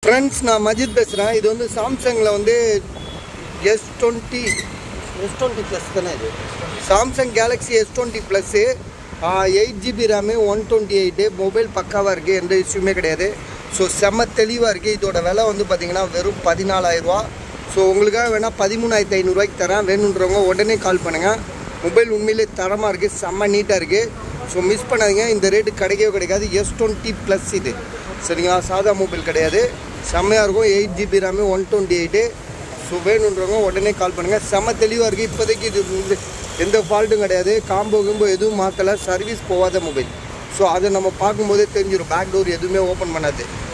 friends நான் மஜித் பேசுகிறேன் இது வந்து சாம்சங்கில் வந்து S twenty S twenty plus தானே இது Samsung Galaxy S twenty plus eight GB RAM one twenty eight mobile பக்காவாக இருக்குது எந்த இஷ்யூமே கிடையாது ஸோ செம்ம தெளிவாக இருக்குது இதோட விலை வந்து பார்த்திங்கன்னா வெறும் பதினாலாயிரரூவா ஸோ உங்களுக்காக வேணால் பதிமூணாயிரத்தி ஐநூறுரூவாய்க்கு தரேன் வேணுன்றவங்க உடனே கால் பண்ணுங்கள் மொபைல் உண்மையிலே தரமாக இருக்குது செம்ம நீட்டாக இருக்குது ஸோ மிஸ் பண்ணாதீங்க இந்த ரேட்டு கிடைக்கவே கிடைக்காது எஸ் டுவெண்ட்டி ப்ளஸ் இது சரிங்களா சாதா மொபைல் கிடையாது செம்மையாக இருக்கும் eight GB RAM one twenty eight so வேணுன்றவங்க உடனே கால் பண்ணுங்கள் செம்ம தெளிவாக இருக்குது இப்போதைக்கு இது வந்து எந்த ஃபால்ட்டும் கிடையாது காம்போ கிம்போ எதுவும் மாற்றலை சர்வீஸ் போகாத மொபைல் ஸோ அதை நம்ம பார்க்கும்போதே தெரிஞ்சிடும் பேக் டோர் எதுவுமே ஓப்பன் பண்ணாது